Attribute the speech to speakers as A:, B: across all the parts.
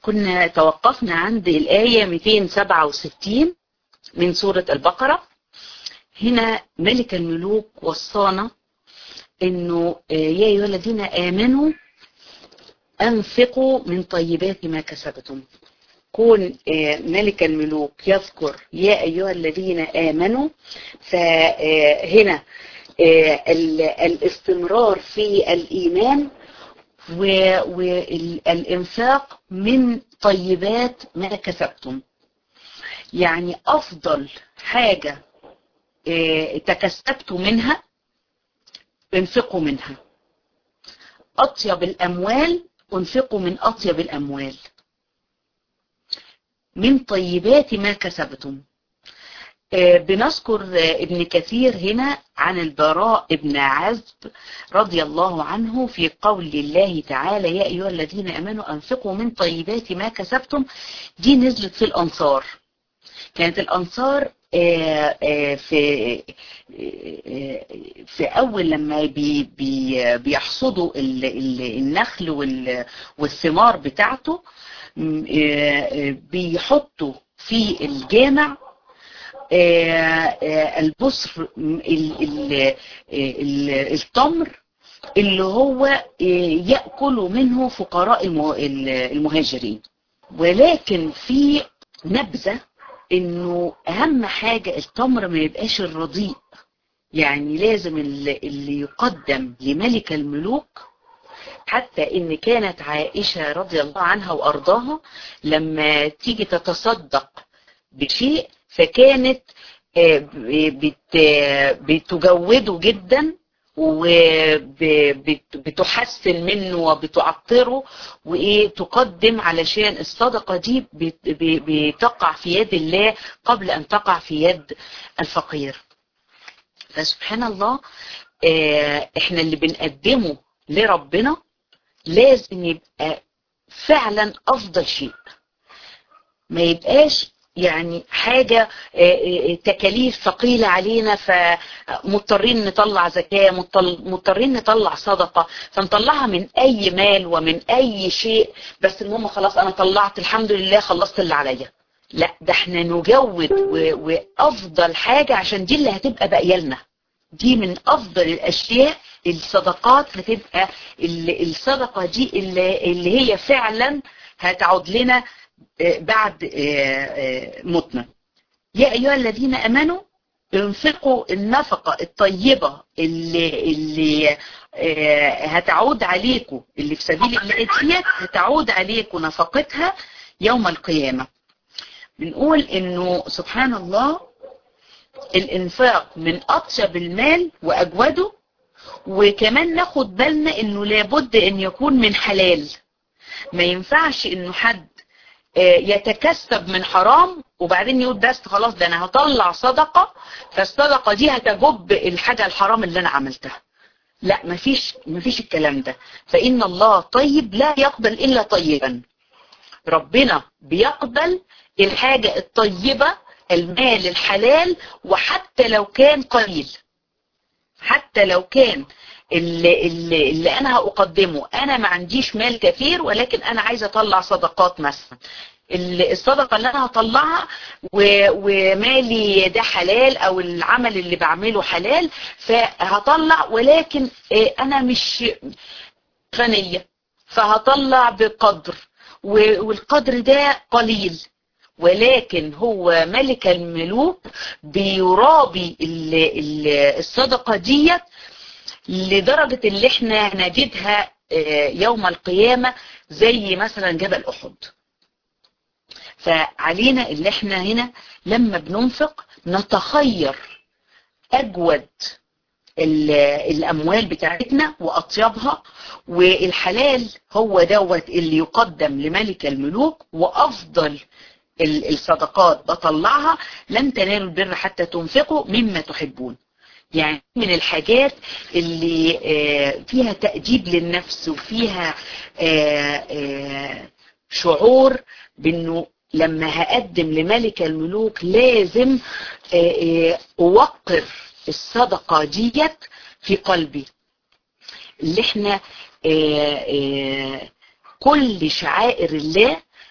A: كنا توقفنا عند الآية 267 من سورة البقرة هنا ملك الملوك وصانا انه يا ايها الذين امنوا انفقوا من طيبات ما كسبتم كون ملك الملوك يذكر يا ايها الذين امنوا فهنا الاستمرار في الايمان والانفاق من طيبات ما كسبتم يعني افضل حاجة تكسبتوا منها انفقوا منها اطيب الاموال انفقوا من اطيب الاموال من طيبات ما كسبتم بنذكر ابن كثير هنا عن البراء ابن عزب رضي الله عنه في قول الله تعالى يا أيها الذين أمنوا أنفقوا من طيبات ما كسبتم دي نزلت في الأنصار كانت الأنصار في في أول لما بي بي بيحصدوا النخل والثمار بتاعته بيحطوا في الجامع البصر التمر اللي هو يأكل منه فقراء المهاجرين ولكن في نبذة انه اهم حاجة التمر ما يبقاش الرديء يعني لازم اللي يقدم لملك الملوك حتى ان كانت عائشة رضي الله عنها وارضاها لما تيجي تتصدق بشيء فكانت بتجوده جدا وبتحسن منه وبتعطره وايه تقدم علشان الصدقة دي بتقع في يد الله قبل ان تقع في يد الفقير فسبحان الله احنا اللي بنقدمه لربنا لازم يبقى فعلا افضل شيء ما يبقاش يعني حاجة تكاليف ثقيلة علينا فمضطرين نطلع زكاة مضطرين نطلع صدقة فنطلعها من أي مال ومن أي شيء بس المهم خلاص أنا طلعت الحمد لله خلصت اللي عليا لا ده احنا نجود وأفضل حاجة عشان دي اللي هتبقى باقيه لنا دي من أفضل الأشياء الصدقات هتبقى الصدقة دي اللي, اللي هي فعلا هتعود لنا بعد موتنا يا أيها الذين أمنوا انفقوا النفقة الطيبة اللي, اللي هتعود عليكم اللي في سبيل الله ديت هتعود عليكم نفقتها يوم القيامة بنقول انه سبحان الله الانفاق من اطيب المال واجوده وكمان ناخد بالنا انه لابد ان يكون من حلال ما ينفعش انه حد يتكسب من حرام وبعدين يقول بس خلاص ده انا هطلع صدقة فالصدقة دي هتجب الحاجة الحرام اللي انا عملتها لا مفيش مفيش الكلام ده فإن الله طيب لا يقبل إلا طيبا ربنا بيقبل الحاجة الطيبة المال الحلال وحتى لو كان قليل حتى لو كان اللي, اللي, اللي انا هقدمه انا ما عنديش مال كثير ولكن انا عايزه اطلع صدقات مثلا الصدقه اللي انا هطلعها ومالي ده حلال او العمل اللي بعمله حلال فهطلع ولكن انا مش غنيه فهطلع بقدر والقدر ده قليل ولكن هو ملك الملوك بيرابي الصدقة ديت لدرجة اللي احنا نجدها يوم القيامة زي مثلا جبل احد فعلينا اللي احنا هنا لما بننفق نتخير اجود الاموال بتاعتنا واطيبها والحلال هو دوت اللي يقدم لملك الملوك وافضل الصدقات بطلعها لن تنالوا البر حتى تنفقوا مما تحبون يعني من الحاجات اللي فيها تأديب للنفس وفيها شعور بانه لما هقدم لملك الملوك لازم اوقر الصدقة ديت في قلبي اللي احنا كل شعائر الله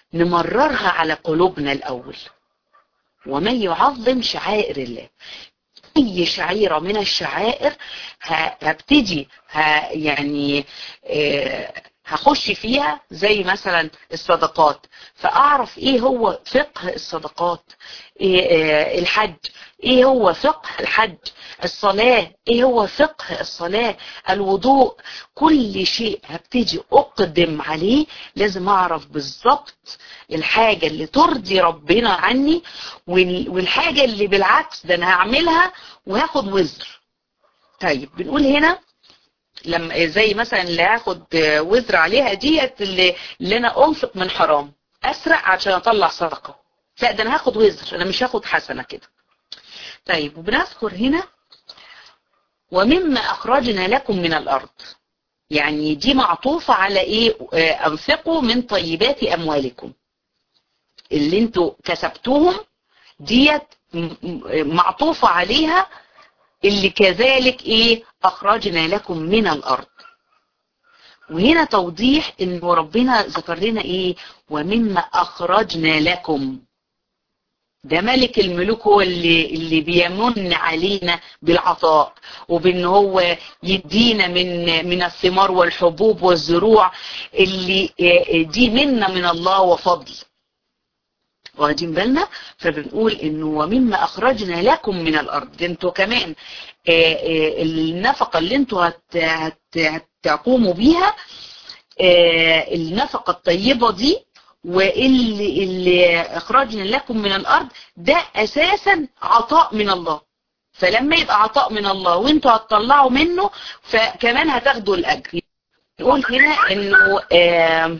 A: نمررها على قلوبنا الأول ومن يعظم شعائر الله اي شعيرة من الشعائر هبتدي يعني هخش فيها زي مثلا الصدقات فاعرف ايه هو فقه الصدقات إيه الحج ايه هو فقه الحج الصلاة ايه هو فقه الصلاة الوضوء كل شيء هبتدي اقدم عليه لازم اعرف بالظبط الحاجة اللي ترضي ربنا عني والحاجة اللي بالعكس ده انا هعملها وهاخد وزر طيب بنقول هنا لما زي مثلا اللي هاخد وزر عليها ديت اللي, اللي انا انفق من حرام اسرع عشان اطلع صدقة لا ده انا هاخد وزر انا مش هاخد حسنة كده طيب وبنذكر هنا ومما اخرجنا لكم من الارض يعني دي معطوفة على ايه انفقوا من طيبات اموالكم اللي انتوا كسبتوهم ديت معطوفة عليها اللي كذلك ايه اخرجنا لكم من الارض وهنا توضيح ان ربنا ذكر لنا ايه ومما اخرجنا لكم ده ملك الملوك هو اللي, اللي بيمن علينا بالعطاء وبان هو يدينا من من الثمار والحبوب والزروع اللي دي منا من الله وفضل واخدين بالنا فبنقول انه ومما اخرجنا لكم من الارض انتوا كمان النفقة اللي انتوا هت هت هتقوموا بيها النفقة الطيبة دي واللي اللي اخرجنا لكم من الارض ده اساسا عطاء من الله فلما يبقى عطاء من الله وانتوا هتطلعوا منه فكمان هتاخدوا الاجر نقول هنا انه آه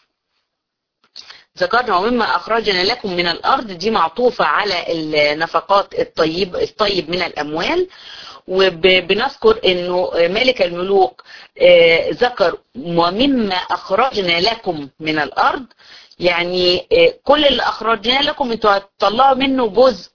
A: ذكرنا ومما أخرجنا لكم من الأرض دي معطوفة على النفقات الطيب, الطيب من الأموال وبنذكر أنه ملك الملوك ذكر ومما أخرجنا لكم من الأرض يعني كل اللي أخرجنا لكم انتوا هتطلعوا منه جزء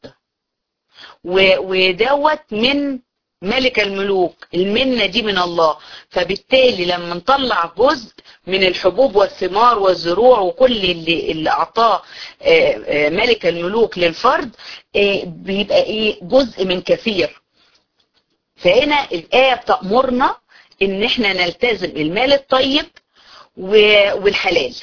A: ودوت من ملك الملوك المنة دي من الله فبالتالي لما نطلع جزء من الحبوب والثمار والزروع وكل اللي, اللي اعطاه ملك الملوك للفرد بيبقى ايه جزء من كثير فهنا الآية بتأمرنا ان احنا نلتزم المال الطيب والحلال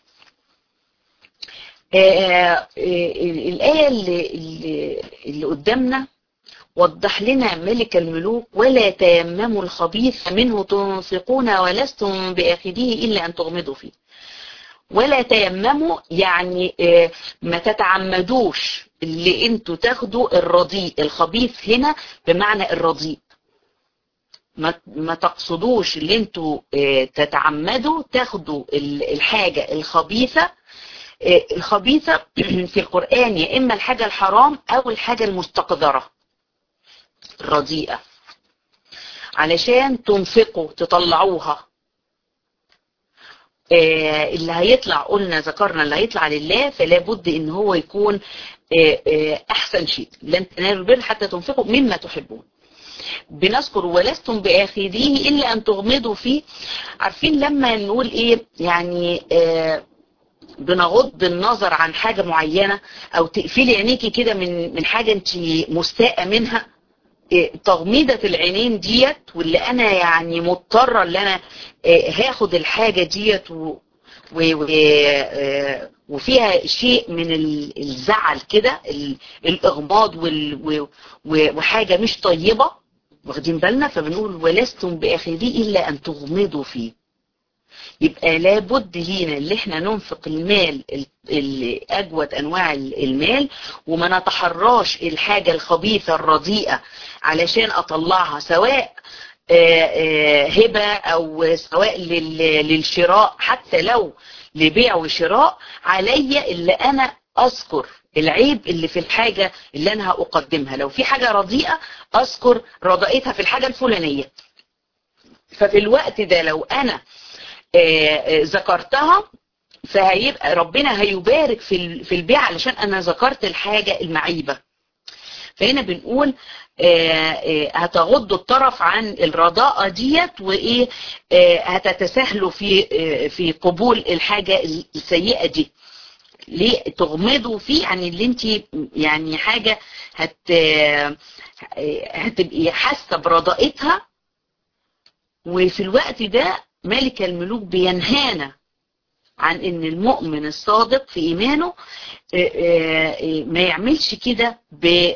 A: الآية اللي, اللي, اللي قدامنا وضح لنا ملك الملوك ولا تيمموا الخبيث منه تنفقون ولستم بآخذيه إلا أن تغمضوا فيه ولا تيمموا يعني ما تتعمدوش اللي انتوا تاخدوا الرضيء الخبيث هنا بمعنى الرضيء ما ما تقصدوش اللي انتوا تتعمدوا تاخدوا الحاجة الخبيثة الخبيثة في القرآن يا إما الحاجة الحرام أو الحاجة المستقذرة رديئة علشان تنفقوا تطلعوها آه اللي هيطلع قلنا ذكرنا اللي هيطلع لله فلا بد ان هو يكون آه آه احسن شيء لن تنالوا البر حتى تنفقوا مما تحبون بنذكر ولستم باخذيه الا ان تغمضوا فيه عارفين لما نقول ايه يعني بنغض النظر عن حاجة معينة او تقفلي عينيكي كده من من حاجة انت مستاءة منها تغميضة العينين ديت واللي انا يعني مضطرة اللي انا هاخد الحاجة ديت و و وفيها شيء من الزعل كده الاغماض وحاجة مش طيبة واخدين بالنا فبنقول ولستم باخذيه الا ان تغمضوا فيه يبقى لابد لينا اللي احنا ننفق المال اجود انواع المال وما نتحراش الحاجة الخبيثة الرديئة علشان اطلعها سواء هبة او سواء للشراء حتى لو لبيع وشراء عليا اللي انا اذكر العيب اللي في الحاجة اللي انا هقدمها لو في حاجة رديئة اذكر رضائتها في الحاجة الفلانية ففي الوقت ده لو انا ذكرتها فهيبقى ربنا هيبارك في في البيع علشان انا ذكرت الحاجة المعيبة فهنا بنقول هتغضوا الطرف عن الرضاءة ديت وايه هتتساهلوا في في قبول الحاجة السيئة دي ليه تغمضوا فيه يعني اللي انت يعني حاجة هت هتبقي حاسة برضائتها وفي الوقت ده ملك الملوك بينهانا عن ان المؤمن الصادق في ايمانه ما يعملش كده ب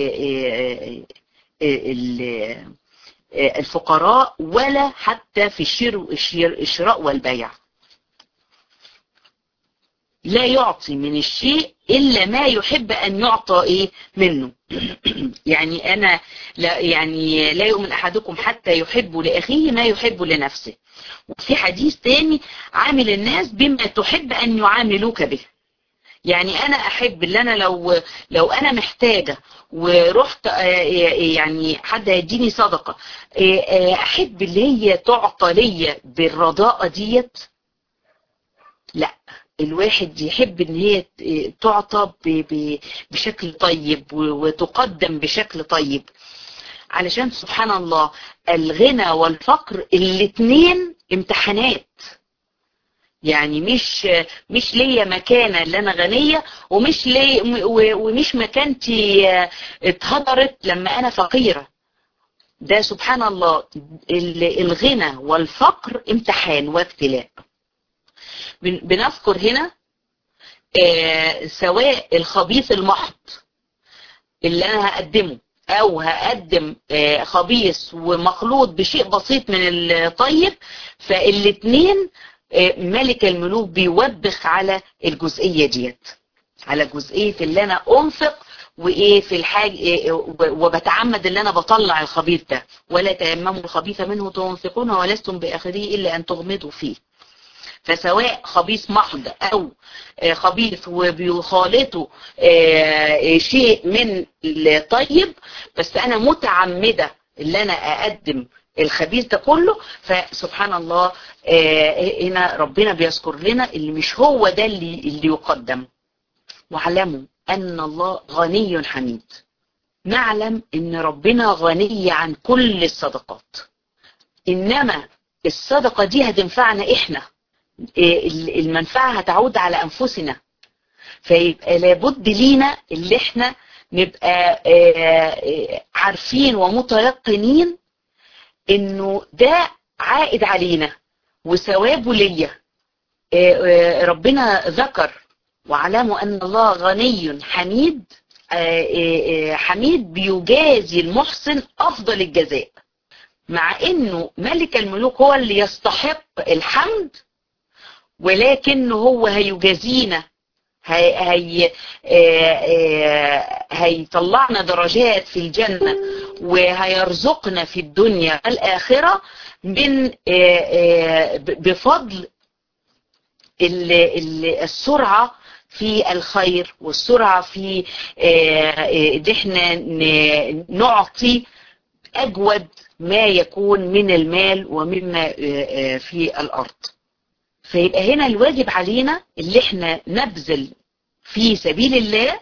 A: الفقراء ولا حتى في الشراء والبيع لا يعطي من الشيء إلا ما يحب أن يعطى إيه منه يعني أنا لا يعني لا يؤمن أحدكم حتى يحب لأخيه ما يحب لنفسه وفي حديث تاني عامل الناس بما تحب أن يعاملوك به يعني أنا أحب اللي أنا لو لو أنا محتاجة ورحت يعني حد هيديني صدقة أحب اللي هي تعطى ليا بالرضاءة ديت لا الواحد يحب ان هي تعطى بشكل طيب وتقدم بشكل طيب علشان سبحان الله الغنى والفقر الاتنين امتحانات يعني مش مش ليا مكانه اللي انا غنيه ومش لي ومش مكانتي اتهدرت لما انا فقيره ده سبحان الله الغنى والفقر امتحان وابتلاء بنذكر هنا آه سواء الخبيث المحض اللي انا هقدمه او هقدم آه خبيث ومخلوط بشيء بسيط من الطيب فالاتنين آه ملك الملوك بيوبخ على الجزئية ديت على جزئية اللي انا انفق وايه في الحاجة إيه وبتعمد ان انا بطلع الخبيث ده ولا تيمموا الخبيث منه تنفقون ولستم باخذيه الا ان تغمضوا فيه فسواء خبيث محض او خبيث وبيخالطه شيء من الطيب بس انا متعمدة اللي انا اقدم الخبيث ده كله فسبحان الله هنا ربنا بيذكر لنا اللي مش هو ده اللي, اللي يقدم واعلموا ان الله غني حميد نعلم ان ربنا غني عن كل الصدقات انما الصدقة دي هتنفعنا احنا المنفعة هتعود على أنفسنا فيبقى لابد لينا اللي احنا نبقى عارفين ومتيقنين انه ده عائد علينا وثوابه ليا ربنا ذكر واعلموا ان الله غني حميد حميد بيجازي المحسن افضل الجزاء مع انه ملك الملوك هو اللي يستحق الحمد ولكن هو هيجازينا هي هي هيطلعنا درجات في الجنة وهيرزقنا في الدنيا الآخرة من بفضل السرعة في الخير والسرعة في ان احنا نعطي اجود ما يكون من المال ومما في الارض فيبقى هنا الواجب علينا اللي احنا نبذل في سبيل الله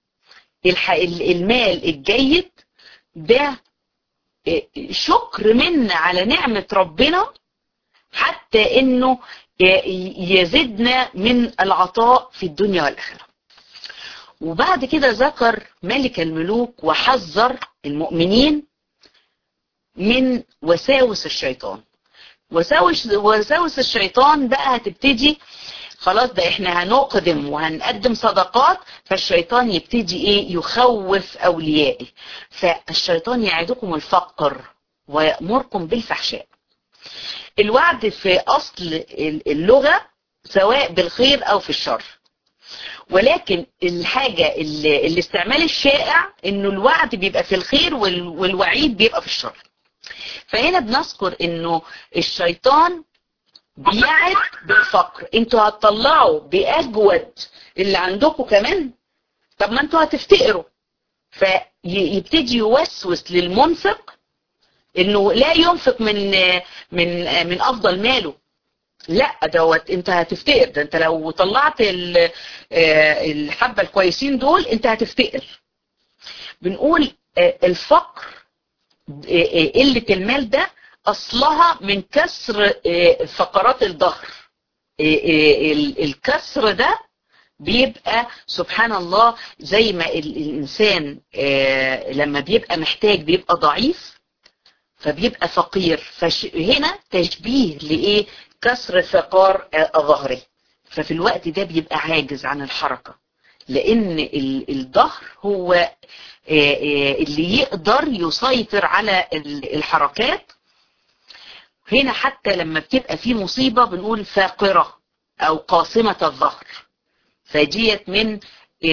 A: المال الجيد ده شكر منا على نعمة ربنا حتى انه يزدنا من العطاء في الدنيا والآخرة وبعد كده ذكر ملك الملوك وحذر المؤمنين من وساوس الشيطان وساوس وساوس الشيطان بقى هتبتدي خلاص ده احنا هنقدم وهنقدم صدقات فالشيطان يبتدي ايه يخوف اوليائه فالشيطان يعدكم الفقر ويأمركم بالفحشاء الوعد في اصل اللغة سواء بالخير او في الشر ولكن الحاجة اللي الاستعمال الشائع انه الوعد بيبقى في الخير والوعيد بيبقى في الشر فهنا بنذكر انه الشيطان بيعد بالفقر انتوا هتطلعوا باجود اللي عندكم كمان طب ما انتوا هتفتقروا فيبتدي يوسوس للمنفق انه لا ينفق من من من افضل ماله لا دوت انت هتفتقر ده انت لو طلعت الحبة الكويسين دول انت هتفتقر بنقول الفقر قلة المال ده اصلها من كسر فقرات الظهر الكسر ده بيبقى سبحان الله زي ما الإنسان لما بيبقى محتاج بيبقى ضعيف فبيبقى فقير فهنا تشبيه لإيه كسر فقار ظهره ففي الوقت ده بيبقى عاجز عن الحركة لأن الظهر هو اللي يقدر يسيطر على الحركات هنا حتى لما بتبقى في مصيبة بنقول فاقرة أو قاصمة الظهر فديت من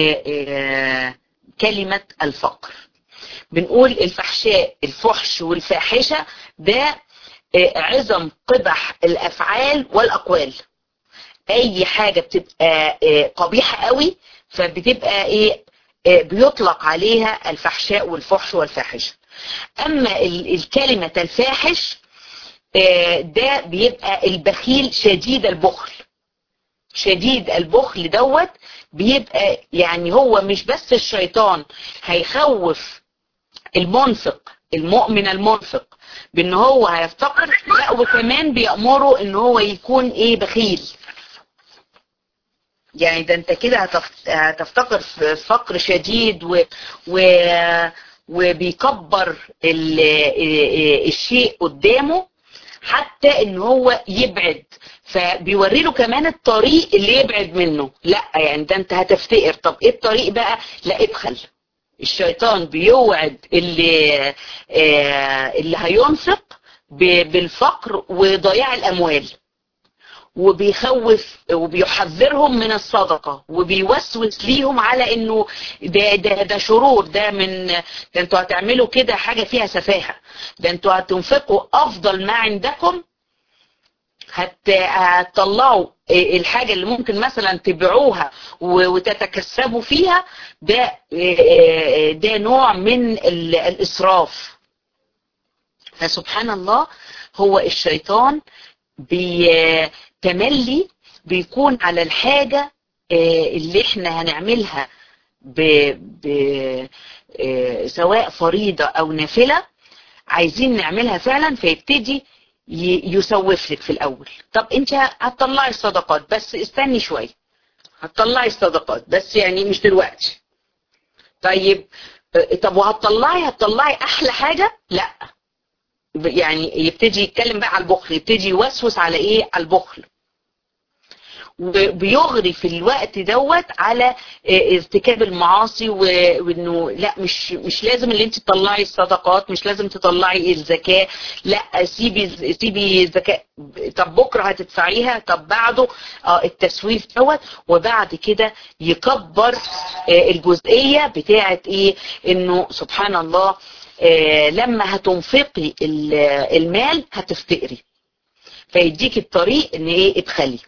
A: كلمة الفقر بنقول الفحشاء الفحش والفاحشة ده عظم قبح الأفعال والأقوال أي حاجة بتبقى قبيحة قوي فبتبقى إيه بيطلق عليها الفحشاء والفحش والفاحشة أما الكلمة الفاحش ده بيبقى البخيل شديد البخل شديد البخل دوت بيبقى يعني هو مش بس الشيطان هيخوف المنفق المؤمن المنفق بان هو هيفتقر لا وكمان بيأمره ان هو يكون ايه بخيل يعني ده انت كده هتفتقر في فقر شديد و, و وبيكبر الشيء قدامه حتى ان هو يبعد فبيوري له كمان الطريق اللي يبعد منه لا يعني ده انت هتفتقر طب ايه الطريق بقى لا ابخل الشيطان بيوعد اللي آه اللي هينفق بالفقر وضياع الاموال وبيخوف وبيحذرهم من الصدقة وبيوسوس ليهم على انه ده, ده, ده شرور ده من ده انتوا هتعملوا كده حاجة فيها سفاهة ده انتوا هتنفقوا افضل ما عندكم هت هتطلعوا الحاجة اللي ممكن مثلا تبيعوها وتتكسبوا فيها ده ده نوع من الاسراف فسبحان الله هو الشيطان بتملي بيكون على الحاجة اللي احنا هنعملها ب... ب... سواء فريضة او نافلة عايزين نعملها فعلا فيبتدي يسوف لك في الاول طب انت هتطلعي الصدقات بس استني شوية هتطلعي الصدقات بس يعني مش دلوقتي طيب طب وهتطلعي هتطلعي احلى حاجة لا يعني يبتدي يتكلم بقى على البخل يبتدي يوسوس على ايه على البخل وبيغري في الوقت دوت على ارتكاب المعاصي وانه لا مش مش لازم اللي انت تطلعي الصدقات مش لازم تطلعي الزكاه لا سيبي سيبي الزكاه طب بكره هتدفعيها طب بعده اه التسويف دوت وبعد كده يكبر الجزئيه بتاعه ايه انه سبحان الله آه لما هتنفقي المال هتفتقري فيديك الطريق ان ايه ادخلي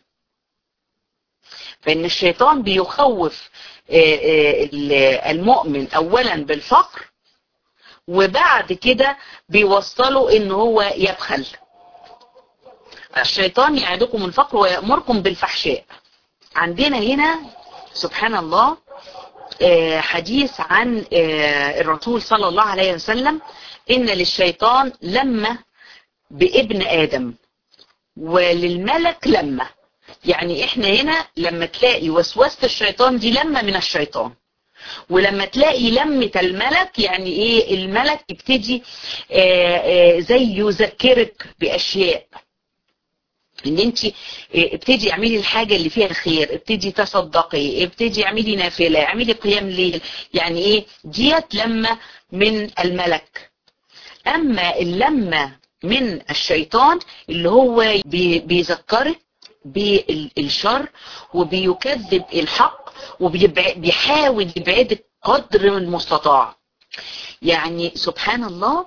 A: فان الشيطان بيخوف آه آه المؤمن اولا بالفقر وبعد كده بيوصله ان هو يبخل الشيطان يعدكم الفقر ويأمركم بالفحشاء عندنا هنا سبحان الله حديث عن الرسول صلى الله عليه وسلم إن للشيطان لما بابن آدم وللملك لما يعني احنا هنا لما تلاقي وسوسة الشيطان دي لما من الشيطان ولما تلاقي لمة الملك يعني ايه الملك يبتدي زي يذكرك بأشياء ان انت ابتدي اعملي الحاجة اللي فيها الخير ابتدي تصدقي ابتدي اعملي نافلة اعملي قيام ليل يعني ايه ديت لما من الملك اما اللمة من الشيطان اللي هو بيذكرك بالشر وبيكذب الحق وبيحاول يبعدك قدر المستطاع يعني سبحان الله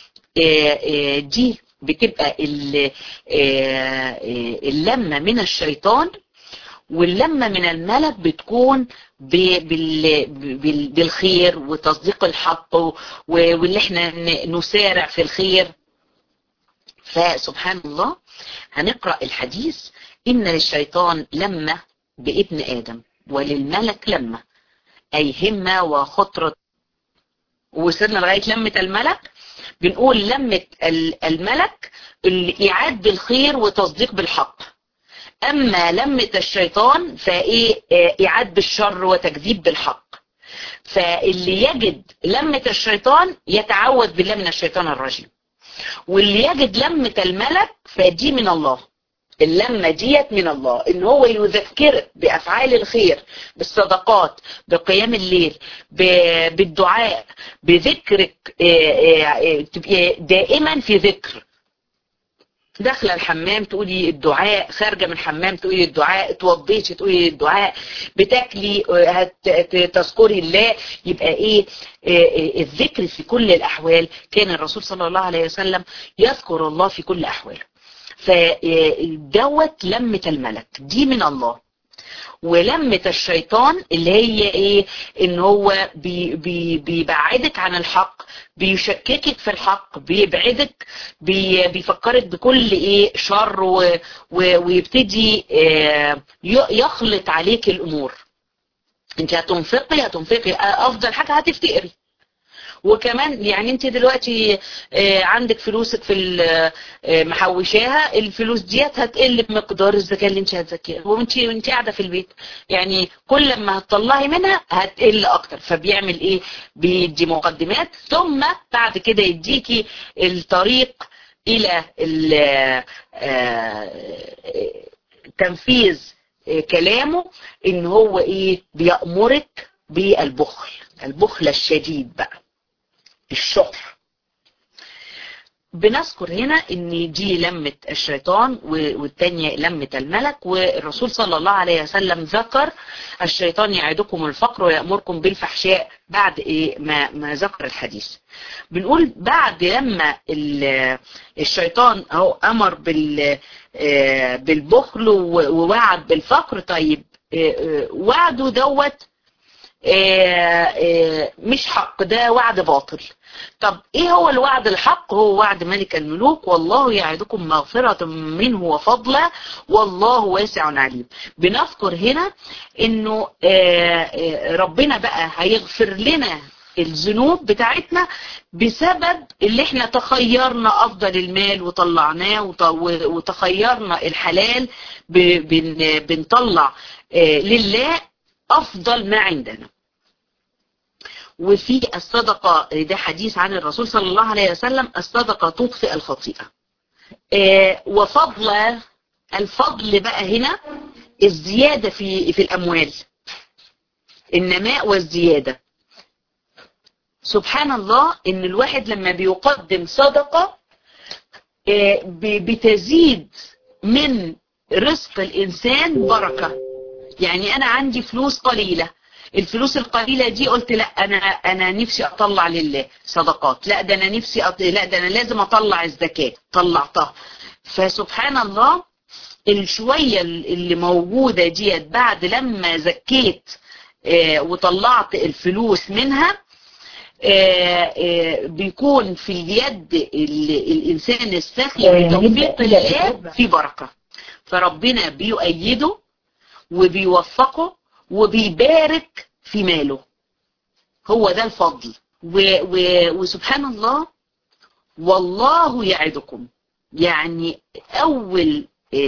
A: دي بتبقى اللمة من الشيطان واللمة من الملك بتكون بالخير وتصديق الحق واللي احنا نسارع في الخير فسبحان الله هنقرأ الحديث إن للشيطان لمة بابن آدم وللملك لمة أي همة وخطرة وصلنا لغاية لمة الملك بنقول لمة الملك الإعاد بالخير وتصديق بالحق اما لمة الشيطان فايه اعاد بالشر وتكذيب بالحق فاللي يجد لمة الشيطان يتعوذ بالله من الشيطان الرجيم واللي يجد لمة الملك فدي من الله اللمة ديت من الله ان هو يذكرك بافعال الخير بالصدقات بقيام الليل بالدعاء بذكرك تبقى دائما في ذكر داخله الحمام تقولي الدعاء خارجه من الحمام تقولي الدعاء اتوضيتي تقولي الدعاء بتاكلي تذكري الله يبقى ايه الذكر في كل الاحوال كان الرسول صلى الله عليه وسلم يذكر الله في كل احواله فدوت لمة الملك دي من الله ولمة الشيطان اللي هي ايه ان هو بي بي بيبعدك عن الحق بيشككك في الحق بيبعدك بي بيفكرك بكل ايه شر و و ويبتدي اه يخلط عليك الامور انت هتنفقي هتنفقي افضل حاجة هتفتقري وكمان يعني انت دلوقتي عندك فلوسك في محوشاها الفلوس ديت هتقل بمقدار الزكاه اللي انت هتزكيها وانت وانت قاعده في البيت يعني كل ما هتطلعي منها هتقل اكتر فبيعمل ايه بيدي مقدمات ثم بعد كده يديكي الطريق الى تنفيذ كلامه ان هو ايه بيأمرك بالبخل البخل الشديد بقى الشح بنذكر هنا ان دي لمة الشيطان والتانية لمة الملك والرسول صلى الله عليه وسلم ذكر الشيطان يعدكم الفقر ويأمركم بالفحشاء بعد إيه ما, ما ذكر الحديث بنقول بعد لما الشيطان اهو امر بال بالبخل ووعد بالفقر طيب وعده دوت مش حق ده وعد باطل طب ايه هو الوعد الحق هو وعد ملك الملوك والله يعدكم مغفرة منه وفضلا والله واسع عليم بنذكر هنا انه ربنا بقى هيغفر لنا الذنوب بتاعتنا بسبب اللي احنا تخيرنا افضل المال وطلعناه وتخيرنا الحلال بنطلع لله افضل ما عندنا وفي الصدقة ده حديث عن الرسول صلى الله عليه وسلم الصدقة تطفئ الخطيئة وفضل الفضل بقى هنا الزيادة في في الأموال النماء والزيادة سبحان الله ان الواحد لما بيقدم صدقة بتزيد من رزق الإنسان بركة يعني أنا عندي فلوس قليلة الفلوس القليلة دي قلت لا أنا أنا نفسي أطلع لله صدقات لا ده أنا نفسي أط... لا ده أنا لازم أطلع الزكاة طلعتها فسبحان الله الشوية اللي موجودة ديت بعد لما زكيت آه وطلعت الفلوس منها آه آه بيكون في اليد الإنسان السخي بتوفيق الله في بركة فربنا بيؤيده وبيوفقه وبيبارك في ماله هو ده الفضل و و وسبحان الله والله يعدكم يعني أول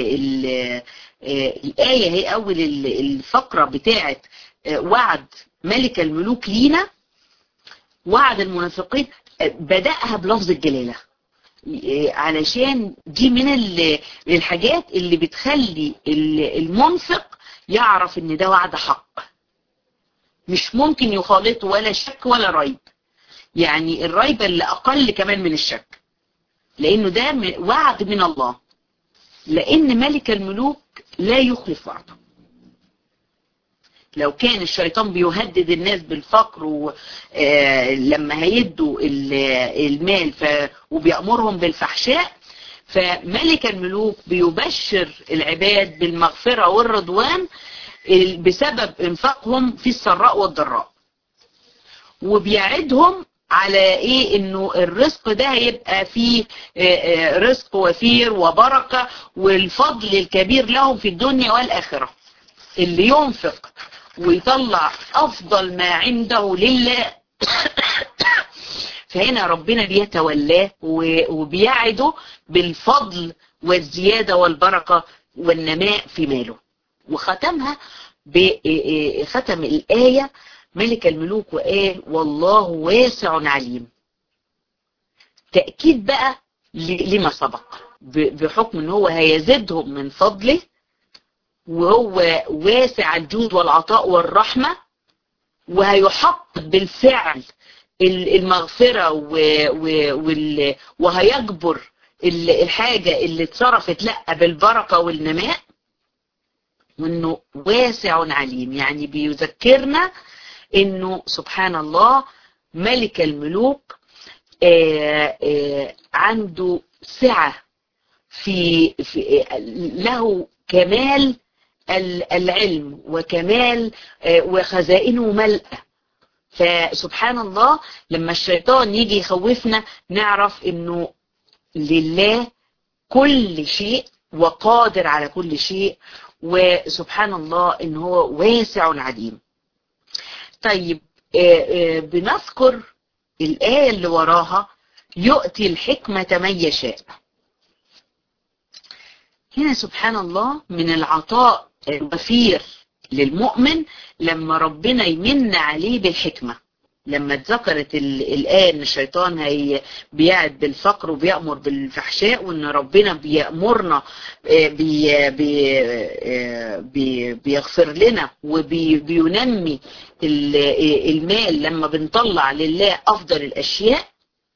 A: الآية هي أول الفقرة بتاعت وعد ملك الملوك لينا وعد المنافقين بدأها بلفظ الجلالة علشان دي من الحاجات اللي بتخلي المنفق يعرف ان ده وعد حق مش ممكن يخالطه ولا شك ولا ريب يعني الريب اللي اقل كمان من الشك لانه ده وعد من الله لان ملك الملوك لا يخلف وعده لو كان الشيطان بيهدد الناس بالفقر ولما هيدوا المال وبيأمرهم بالفحشاء فملك الملوك بيبشر العباد بالمغفرة والرضوان بسبب انفاقهم في السراء والضراء وبيعدهم على ايه انه الرزق ده هيبقى فيه رزق وفير وبركة والفضل الكبير لهم في الدنيا والاخرة اللي ينفق ويطلع افضل ما عنده لله فهنا ربنا بيتولاه وبيعده بالفضل والزيادة والبركة والنماء في ماله وختمها بختم الآية ملك الملوك وقال والله واسع عليم تأكيد بقى لما سبق بحكم ان هو هيزيدهم من فضله وهو واسع الجود والعطاء والرحمة وهيحقق بالفعل المغفرة وهيجبر الحاجة اللي اتصرفت لا بالبركة والنماء وانه واسع عليم يعني بيذكرنا انه سبحان الله ملك الملوك آآ آآ عنده سعة في, في له كمال العلم وكمال وخزائنه ملأة فسبحان الله لما الشيطان يجي يخوفنا نعرف انه لله كل شيء وقادر على كل شيء وسبحان الله ان هو واسع عليم طيب بنذكر الآية اللي وراها يؤتي الحكمة من يشاء هنا سبحان الله من العطاء الوفير للمؤمن لما ربنا يمن عليه بالحكمة لما اتذكرت الآية ان الشيطان هي بيعد بالفقر وبيأمر بالفحشاء وان ربنا بيأمرنا بي بي بي بيغفر لنا وبينمي المال لما بنطلع لله افضل الاشياء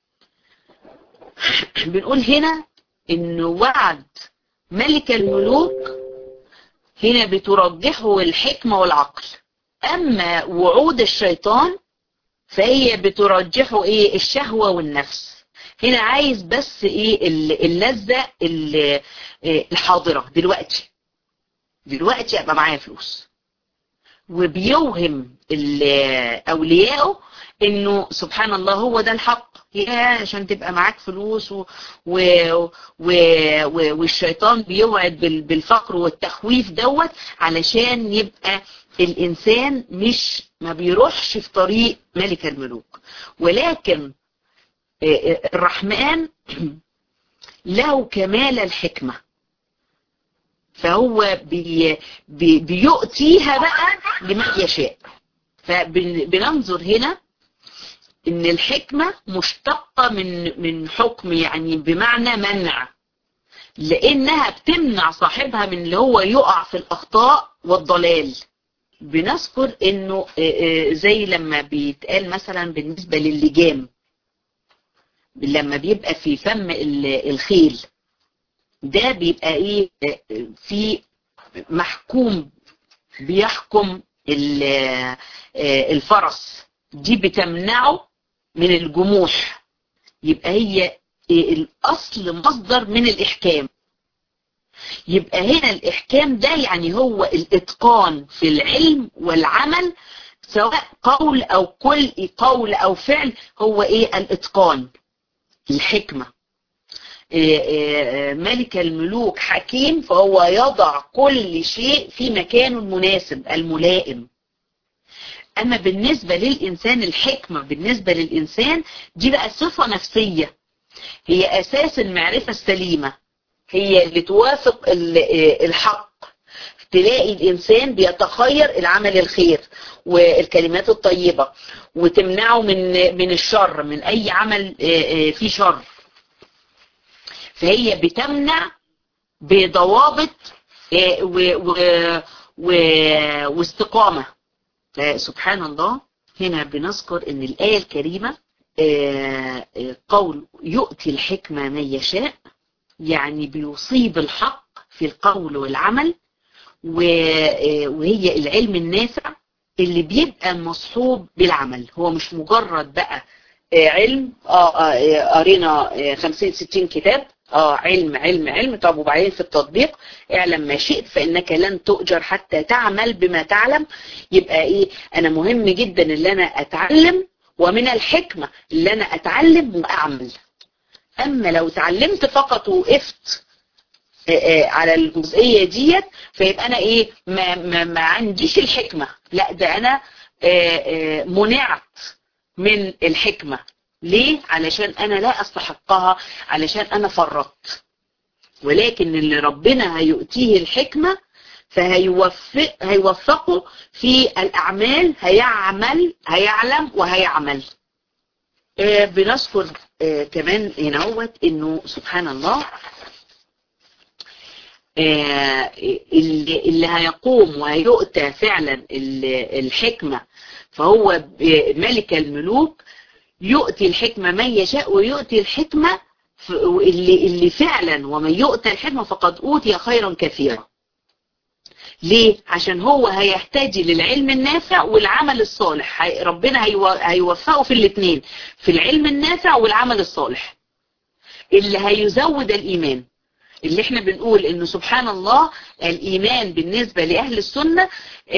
A: بنقول هنا ان وعد ملك الملوك هنا بترجحه الحكمة والعقل اما وعود الشيطان فهي بترجحه ايه الشهوة والنفس هنا عايز بس ايه اللذة الحاضرة دلوقتي دلوقتي ابقى معايا فلوس وبيوهم اوليائه انه سبحان الله هو ده الحق يا عشان تبقى معاك فلوس و... و... و... و... والشيطان بيوعد بال... بالفقر والتخويف دوت علشان يبقى الانسان مش ما بيروحش في طريق ملك الملوك ولكن الرحمن له كمال الحكمة فهو بي بي بيؤتيها بقى لمن يشاء فبننظر هنا ان الحكمة مشتقة من من حكم يعني بمعنى منع لانها بتمنع صاحبها من اللي هو يقع في الاخطاء والضلال بنذكر انه زي لما بيتقال مثلا بالنسبة للجام لما بيبقى في فم الخيل ده بيبقى ايه في محكوم بيحكم الفرس دي بتمنعه من الجموح يبقى هي الاصل مصدر من الاحكام يبقى هنا الإحكام ده يعني هو الإتقان في العلم والعمل سواء قول أو كل قول أو فعل هو إيه الإتقان الحكمة إيه إيه ملك الملوك حكيم فهو يضع كل شيء في مكانه المناسب الملائم أما بالنسبة للإنسان الحكمة بالنسبة للإنسان دي بقى صفة نفسية هي أساس المعرفة السليمة هي اللي توافق الحق تلاقي الإنسان بيتخير العمل الخير والكلمات الطيبة وتمنعه من من الشر من أي عمل فيه شر فهي بتمنع بضوابط واستقامة سبحان الله هنا بنذكر ان الآية الكريمة قول يؤتي الحكمة من يشاء يعني بيصيب الحق في القول والعمل وهي العلم النافع اللي بيبقى مصحوب بالعمل هو مش مجرد بقى علم اه قرينا 50 60 كتاب اه علم علم علم طب وبعدين في التطبيق اعلم ما شئت فانك لن تؤجر حتى تعمل بما تعلم يبقى ايه انا مهم جدا اللي انا اتعلم ومن الحكمة اللي انا اتعلم واعمل اما لو اتعلمت فقط وقفت على الجزئية ديت فيبقى انا ايه ما, ما, ما عنديش الحكمة لا ده انا منعت من الحكمة ليه علشان انا لا استحقها علشان انا فرطت ولكن اللي ربنا هيؤتيه الحكمة فهيوفق هيوفقه في الأعمال هيعمل هيعلم وهيعمل آه بنذكر آه كمان هنا انه سبحان الله آه اللي, اللي هيقوم وهيؤتى فعلا الحكمة فهو ملك الملوك يؤتي الحكمة من يشاء ويؤتي الحكمة اللي, اللي فعلا ومن يؤتى الحكمة فقد أوتي خيرا كثيرا ليه؟ عشان هو هيحتاج للعلم النافع والعمل الصالح ربنا هيوفقه في الاثنين في العلم النافع والعمل الصالح اللي هيزود الإيمان اللي احنا بنقول انه سبحان الله الايمان بالنسبة لاهل السنة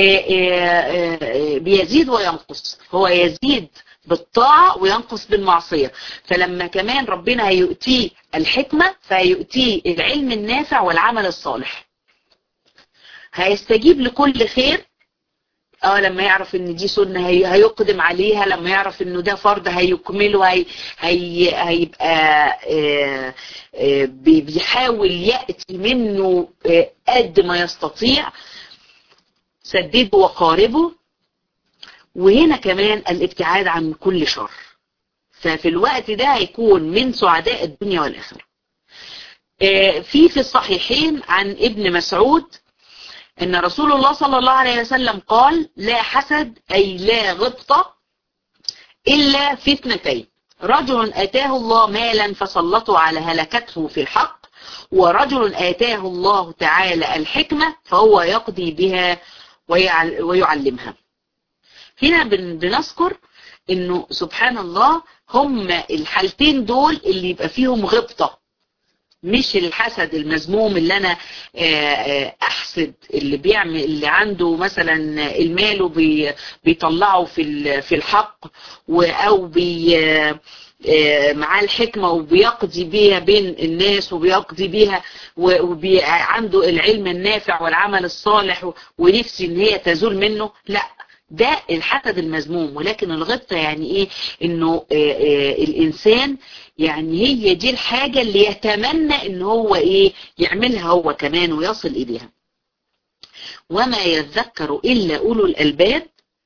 A: بيزيد وينقص هو يزيد بالطاعة وينقص بالمعصية فلما كمان ربنا هيؤتيه الحكمة فهيؤتيه العلم النافع والعمل الصالح هيستجيب لكل خير اه لما يعرف ان دي سنة هي هيقدم عليها لما يعرف انه ده فرض هيكمله هي هي هيبقى آه آه بيحاول يأتي منه آه قد ما يستطيع سدده وقاربه وهنا كمان الابتعاد عن كل شر ففي الوقت ده هيكون من سعداء الدنيا والآخرة في في الصحيحين عن ابن مسعود ان رسول الله صلى الله عليه وسلم قال لا حسد اي لا غبطة الا في اثنتين رجل اتاه الله مالا فسلطه على هلكته في الحق ورجل اتاه الله تعالى الحكمة فهو يقضي بها ويعلمها هنا بنذكر انه سبحان الله هم الحالتين دول اللي يبقى فيهم غبطة مش الحسد المذموم اللي انا احسد اللي بيعمل اللي عنده مثلا المال وبي بيطلعه في في الحق او بي معاه الحكمة وبيقضي بيها بين الناس وبيقضي بيها وعنده العلم النافع والعمل الصالح ونفسي ان هي تزول منه لا ده الحسد المذموم ولكن الغبطة يعني ايه انه آآ آآ الانسان يعني هي دي الحاجة اللي يتمنى ان هو ايه يعملها هو كمان ويصل اليها وما يذكر الا اولو الالباب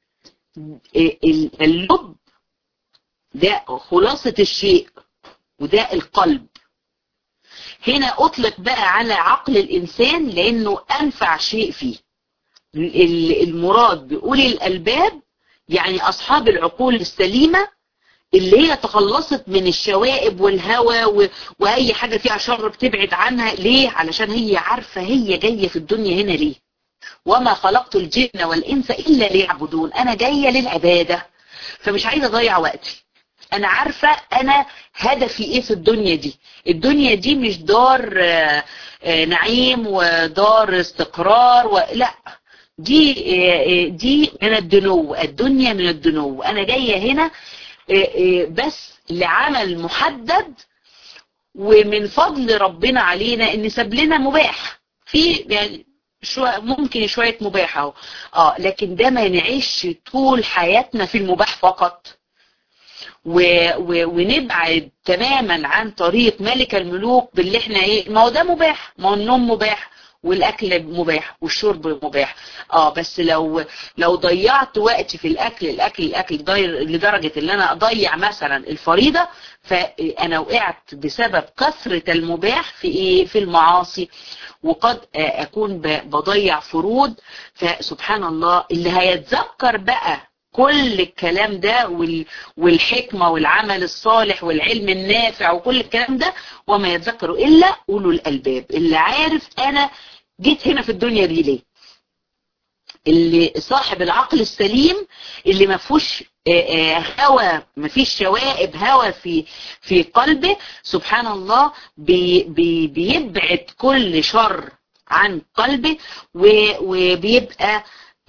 A: اللب ده خلاصة الشيء وده القلب هنا اطلق بقى على عقل الانسان لانه انفع شيء فيه المراد بأولي الألباب يعني أصحاب العقول السليمة اللي هي تخلصت من الشوائب والهوى وأي حاجة فيها شر بتبعد عنها ليه؟ علشان هي عارفة هي جاية في الدنيا هنا ليه وما خلقت الجن والإنس إلا ليعبدون أنا جاية للعبادة فمش عايزة أضيع وقتي أنا عارفة أنا هدفي إيه في الدنيا دي الدنيا دي مش دار نعيم ودار استقرار و... لا دي دي من الدنو الدنيا من الدنو انا جاية هنا بس لعمل محدد ومن فضل ربنا علينا ان ساب لنا مباح في يعني شو ممكن شوية مباح اهو اه لكن ده ما نعيش طول حياتنا في المباح فقط و و ونبعد تماما عن طريق ملك الملوك باللي احنا ايه ما هو ده مباح ما هو النوم مباح والاكل مباح والشرب مباح اه بس لو لو ضيعت وقتي في الاكل الاكل الاكل لدرجة ان انا اضيع مثلا الفريضة فانا وقعت بسبب كثرة المباح في ايه في المعاصي وقد اكون بضيع فروض فسبحان الله اللي هيتذكر بقى كل الكلام ده والحكمة والعمل الصالح والعلم النافع وكل الكلام ده وما يتذكر إلا أولو الألباب اللي عارف أنا جيت هنا في الدنيا دي ليه اللي صاحب العقل السليم اللي ما فيهوش هوى ما فيش شوائب هوى في في قلبه سبحان الله بي بي بيبعد كل شر عن قلبه وبيبقى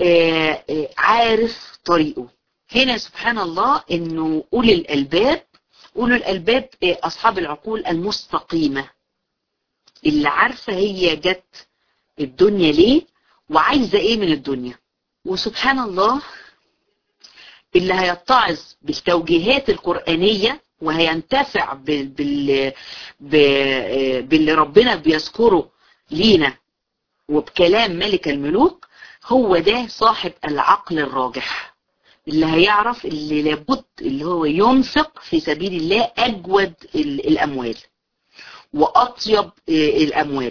A: عارف طريقه هنا سبحان الله انه اولي الالباب اولي الالباب اصحاب العقول المستقيمة اللي عارفة هي جت الدنيا ليه وعايزة ايه من الدنيا وسبحان الله اللي هيتعظ بالتوجيهات القرآنية وهينتفع بال... بال... باللي ربنا بيذكره لينا وبكلام ملك الملوك هو ده صاحب العقل الراجح اللي هيعرف اللي لابد اللي هو ينفق في سبيل الله أجود الأموال وأطيب الأموال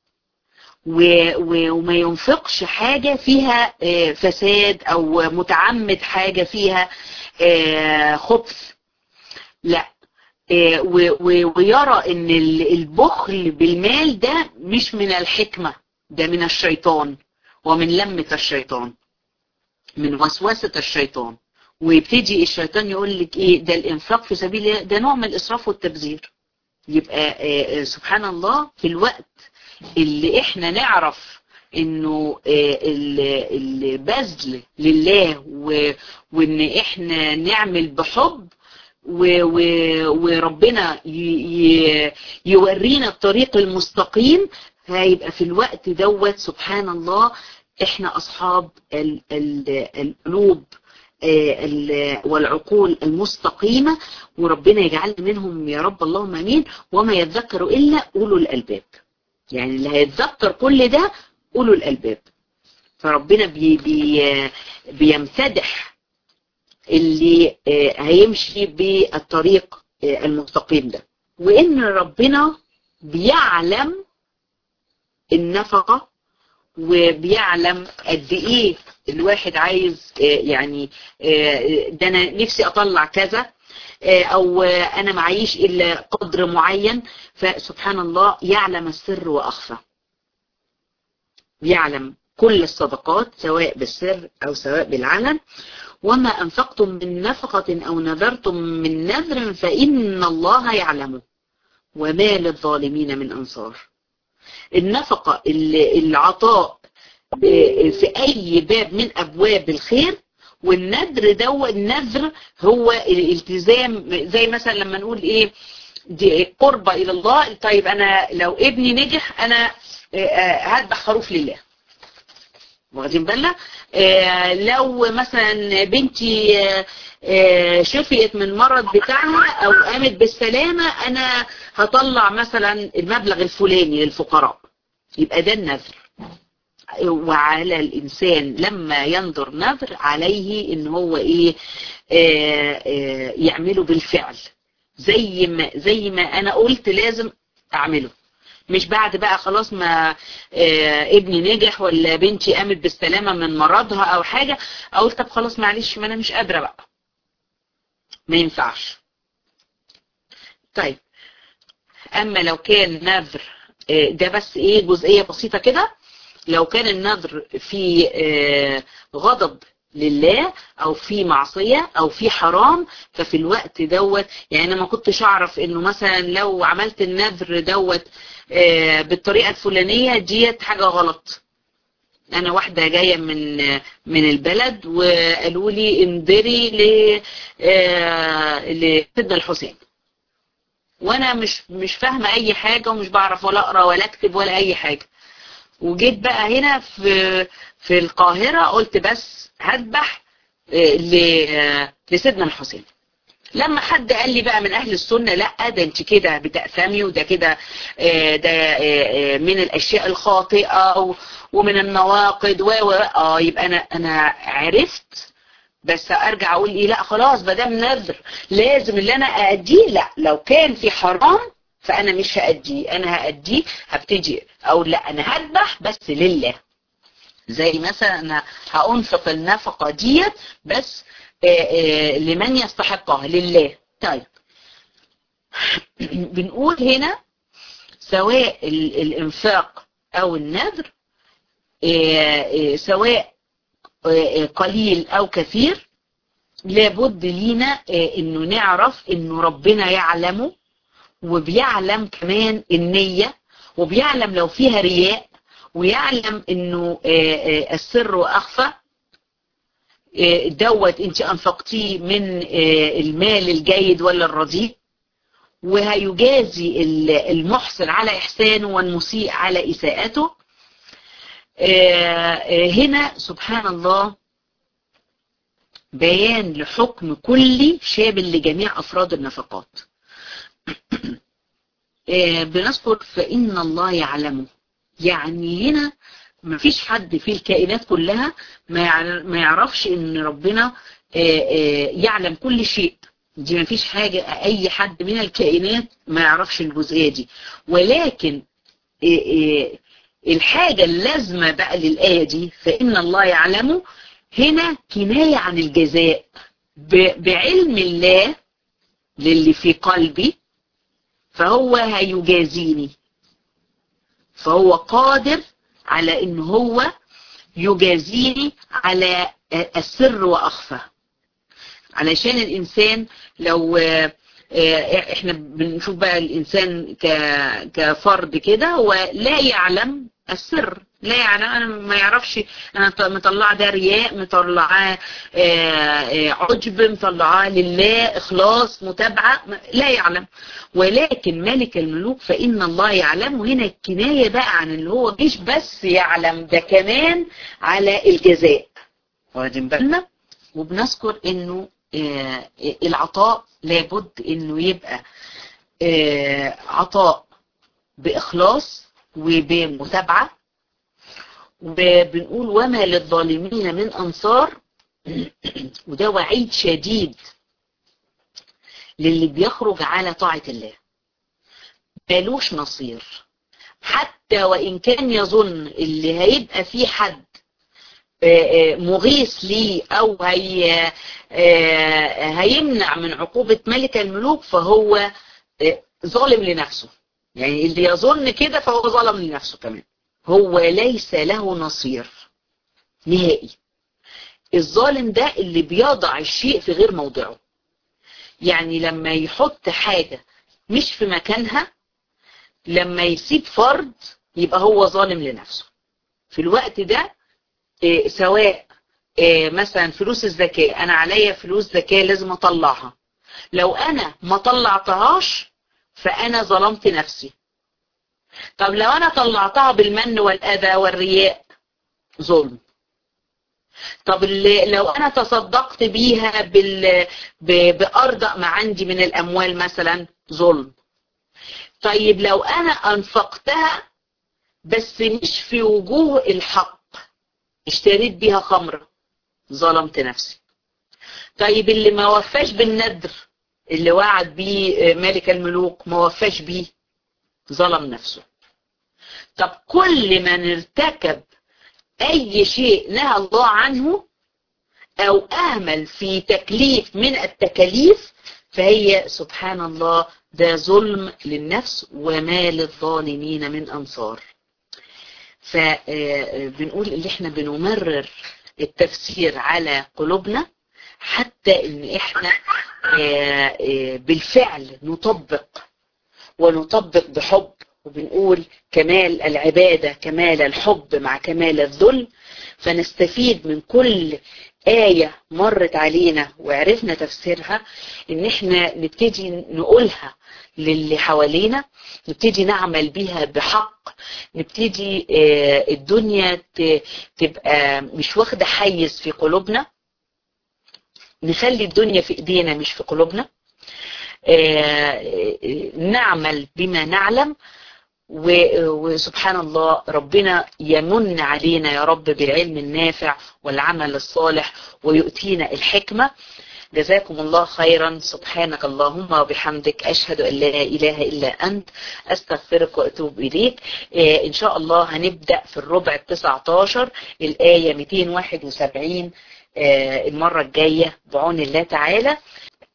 A: وما ينفقش حاجة فيها فساد أو متعمد حاجة فيها خبث لا ويرى ان البخل بالمال ده مش من الحكمة ده من الشيطان ومن لمة الشيطان من وسوسة الشيطان ويبتدي الشيطان يقول لك ايه ده الانفاق في سبيل الله ده نوع من الاسراف والتبذير يبقى سبحان الله في الوقت اللي احنا نعرف انه البذل لله وان احنا نعمل بحب وربنا يورينا الطريق المستقيم هيبقى في الوقت دوت سبحان الله احنا اصحاب القلوب والعقول المستقيمة وربنا يجعلنا منهم يا رب اللهم امين وما يتذكر الا اولو الالباب يعني اللي هيتذكر كل ده اولو الالباب فربنا بي بي بيمتدح اللي هيمشي بالطريق المستقيم ده وان ربنا بيعلم النفقة وبيعلم قد ايه الواحد عايز يعني ده انا نفسي اطلع كذا او انا معيش الا قدر معين فسبحان الله يعلم السر واخفى يعلم كل الصدقات سواء بالسر او سواء بالعلن وما انفقتم من نفقة او نذرتم من نذر فان الله يعلمه وما للظالمين من انصار النفقة العطاء في اي باب من ابواب الخير والنذر ده النذر هو الالتزام زي مثلا لما نقول ايه دي قربة الى الله طيب انا لو ابني نجح انا هذبح خروف لله واخدين بالنا آه لو مثلا بنتي آه آه شفيت من المرض بتاعها او قامت بالسلامة انا هطلع مثلا المبلغ الفلاني للفقراء يبقى ده النذر وعلى الانسان لما ينظر نذر عليه ان هو ايه يعمله بالفعل زي ما زي ما انا قلت لازم اعمله مش بعد بقى خلاص ما آه ابني نجح ولا بنتي قامت بالسلامة من مرضها او حاجة اقول طب خلاص معلش ما انا مش قادرة بقى ما ينفعش طيب اما لو كان نذر آه ده بس ايه جزئية بسيطة كده لو كان النذر في آه غضب لله او في معصية او في حرام ففي الوقت دوت يعني انا ما كنتش اعرف انه مثلا لو عملت النذر دوت آه بالطريقة الفلانية ديت حاجة غلط انا واحدة جاية من من البلد وقالوا لي انذري ل آه لسيدنا الحسين وانا مش مش فاهمة اي حاجة ومش بعرف ولا اقرا ولا اكتب ولا اي حاجة وجيت بقى هنا في في القاهرة قلت بس هذبح لسيدنا الحسين لما حد قال لي بقى من اهل السنة لا ده انت كده بتأثمي وده كده ده من الاشياء الخاطئة ومن النواقض و اه يبقى انا انا عرفت بس ارجع اقول ايه لا خلاص ما دام نذر لازم اللي انا ااديه لا لو كان في حرام فانا مش هاديه انا هاديه هبتدي اقول لا انا هذبح بس لله زي مثلا انا هانفق النفقة ديت بس آآ آآ لمن يستحقها لله طيب بنقول هنا سواء الانفاق او النذر سواء قليل او كثير لابد لينا انه نعرف انه ربنا يعلمه وبيعلم كمان النية وبيعلم لو فيها رياء ويعلم انه السر واخفى دوت انت انفقتيه من المال الجيد ولا الرديء وهيجازي المحسن على احسانه والمسيء على اساءته هنا سبحان الله بيان لحكم كلي شامل لجميع أفراد النفقات بنذكر فإن الله يعلمه يعني هنا ما فيش حد في الكائنات كلها ما يعرفش ان ربنا يعلم كل شيء دي ما فيش حاجة اي حد من الكائنات ما يعرفش الجزئية دي ولكن الحاجة اللازمة بقى للآية دي فإن الله يعلمه هنا كناية عن الجزاء بعلم الله للي في قلبي فهو هيجازيني فهو قادر على ان هو يجازيني على السر واخفى علشان الانسان لو احنا بنشوف بقى الانسان كفرد كده هو لا يعلم السر لا يعلم انا ما يعرفش انا مطلعه ده رياء مطلعاه عجب مطلعاه لله اخلاص متابعه لا يعلم ولكن ملك الملوك فان الله يعلمه هنا الكنايه بقى عن اللي هو مش بس يعلم ده كمان على الجزاء واخدين بالنا وبنذكر انه العطاء لابد انه يبقى عطاء باخلاص وبمتابعة وبنقول وما للظالمين من أنصار وده وعيد شديد للي بيخرج على طاعة الله مالوش نصير حتى وإن كان يظن اللي هيبقى فيه حد مغيث ليه أو هي هيمنع من عقوبة ملك الملوك فهو ظالم لنفسه يعني اللي يظن كده فهو ظلم لنفسه كمان هو ليس له نصير نهائي الظالم ده اللي بيضع الشيء في غير موضعه يعني لما يحط حاجة مش في مكانها لما يسيب فرد يبقى هو ظالم لنفسه في الوقت ده إيه سواء إيه مثلا فلوس الزكاة انا عليا فلوس زكاة لازم اطلعها لو انا ما طلعتهاش فأنا ظلمت نفسي طب لو أنا طلعتها بالمن والأذى والرياء ظلم طب لو أنا تصدقت بيها بال... بأرضى ما عندي من الأموال مثلا ظلم طيب لو أنا أنفقتها بس مش في وجوه الحق اشتريت بيها خمرة ظلمت نفسي طيب اللي ما وفاش بالندر اللي وعد بيه ملك الملوك ما وفاش بيه ظلم نفسه طب كل من ارتكب اي شيء نهى الله عنه او اهمل في تكليف من التكاليف فهي سبحان الله ده ظلم للنفس وما للظالمين من انصار فبنقول اللي احنا بنمرر التفسير على قلوبنا حتى ان احنا بالفعل نطبق ونطبق بحب وبنقول كمال العبادة كمال الحب مع كمال الذل فنستفيد من كل آية مرت علينا وعرفنا تفسيرها ان احنا نبتدي نقولها للي حوالينا نبتدي نعمل بيها بحق نبتدي الدنيا تبقى مش واخدة حيز في قلوبنا نخلي الدنيا في ايدينا مش في قلوبنا نعمل بما نعلم وسبحان الله ربنا يمن علينا يا رب بالعلم النافع والعمل الصالح ويؤتينا الحكمة جزاكم الله خيرا سبحانك اللهم وبحمدك أشهد أن لا إله إلا أنت أستغفرك وأتوب إليك إن شاء الله هنبدأ في الربع التسعة عشر الآية 271 المرة الجاية بعون الله تعالى